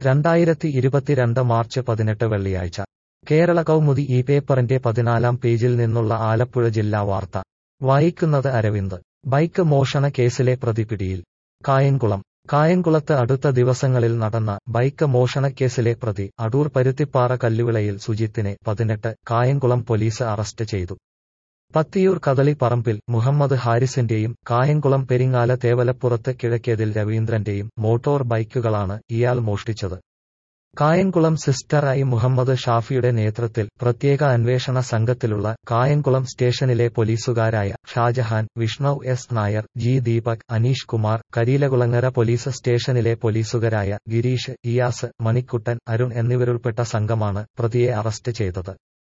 രണ്ടായിരത്തി ഇരുപത്തിരണ്ട് മാർച്ച് പതിനെട്ട് വെള്ളിയാഴ്ച കേരള കൗമുദി ഈ പേപ്പറിന്റെ പതിനാലാം പേജിൽ നിന്നുള്ള ആലപ്പുഴ ജില്ലാ വാർത്ത വായിക്കുന്നത് അരവിന്ദ് ബൈക്ക് മോഷണ കേസിലെ പ്രതി പിടിയിൽ കായംകുളം കായംകുളത്ത് അടുത്ത ദിവസങ്ങളിൽ നടന്ന ബൈക്ക് മോഷണക്കേസിലെ പ്രതി അടൂർ പരുത്തിപ്പാറ കല്ലുവിളയിൽ സുജിത്തിനെ പതിനെട്ട് കായംകുളം പോലീസ് അറസ്റ്റ് ചെയ്തു പത്തിയൂർ കദളിപ്പറമ്പിൽ മുഹമ്മദ് ഹാരിസിന്റെയും കായംകുളം പെരിങ്ങാല തേവലപ്പുറത്ത് കിഴക്കേതിൽ രവീന്ദ്രന്റെയും മോട്ടോർ ബൈക്കുകളാണ് ഇയാൾ മോഷ്ടിച്ചത് കായംകുളം സിസ്റ്റർ ഐ മുഹമ്മദ് ഷാഫിയുടെ നേതൃത്വത്തിൽ പ്രത്യേക അന്വേഷണ സംഘത്തിലുള്ള കായംകുളം സ്റ്റേഷനിലെ പോലീസുകാരായ Shajahan Vishnav S Nair G Deepak Aneesh Kumar Kariyilakulangara police സ്റ്റേഷനിലെ പോലീസുകാരായ ഗിരീഷ് ഇയാസ് മണിക്കുട്ടൻ അരുൺ എന്നിവരുൾപ്പെട്ട സംഘമാണ് പ്രതിയെ അറസ്റ്റ് ചെയ്തത്